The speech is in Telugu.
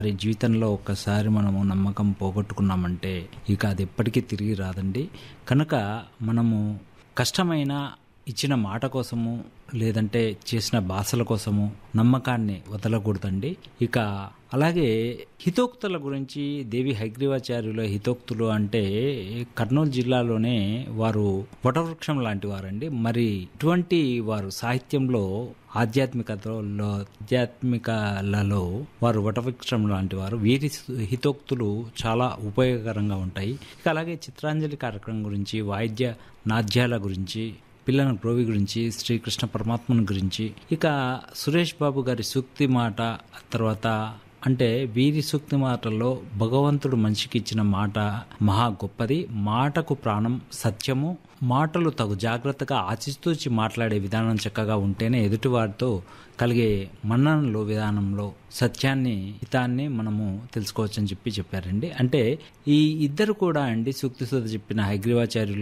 మరి జీవితంలో ఒక్కసారి మనము నమ్మకం పోగొట్టుకున్నామంటే ఇక అది ఎప్పటికీ తిరిగి రాదండి కనుక మనము కష్టమైన ఇచ్చిన మాట కోసము లేదంటే చేసిన భాషల కోసము నమ్మకాన్ని వదలకూడదండి ఇక అలాగే హితోక్తుల గురించి దేవి హైగ్రీవాచార్యుల హితోక్తులు అంటే కర్నూలు జిల్లాలోనే వారు వటవృక్షం లాంటి వారండి మరి ఇటువంటి వారు సాహిత్యంలో ఆధ్యాత్మికతలో ఆధ్యాత్మికలలో వారు వటవృక్షం లాంటి వారు వీరి హితోక్తులు చాలా ఉపయోగకరంగా ఉంటాయి ఇక అలాగే చిత్రాంజలి కార్యక్రమం గురించి వాయిద్య నాద్యాల గురించి పిల్లల గ్రోవి గురించి శ్రీకృష్ణ పరమాత్మను గురించి ఇక సురేష్ బాబు గారి సూక్తి మాట తర్వాత అంటే వీరి సూక్తి మాటల్లో భగవంతుడు మనిషికి ఇచ్చిన మాట మహా గొప్పది మాటకు ప్రాణం సత్యము మాటలు తగు జాగ్రత్తగా ఆచితూచి మాట్లాడే విధానం చక్కగా ఉంటేనే ఎదుటివారితో కలిగే మన్ననలో విధానంలో సత్యాన్ని హితాన్ని మనము తెలుసుకోవచ్చని చెప్పి చెప్పారండి అంటే ఈ ఇద్దరు కూడా అండి సూక్తి సుధ చెప్పిన హైగ్రీవాచార్యులు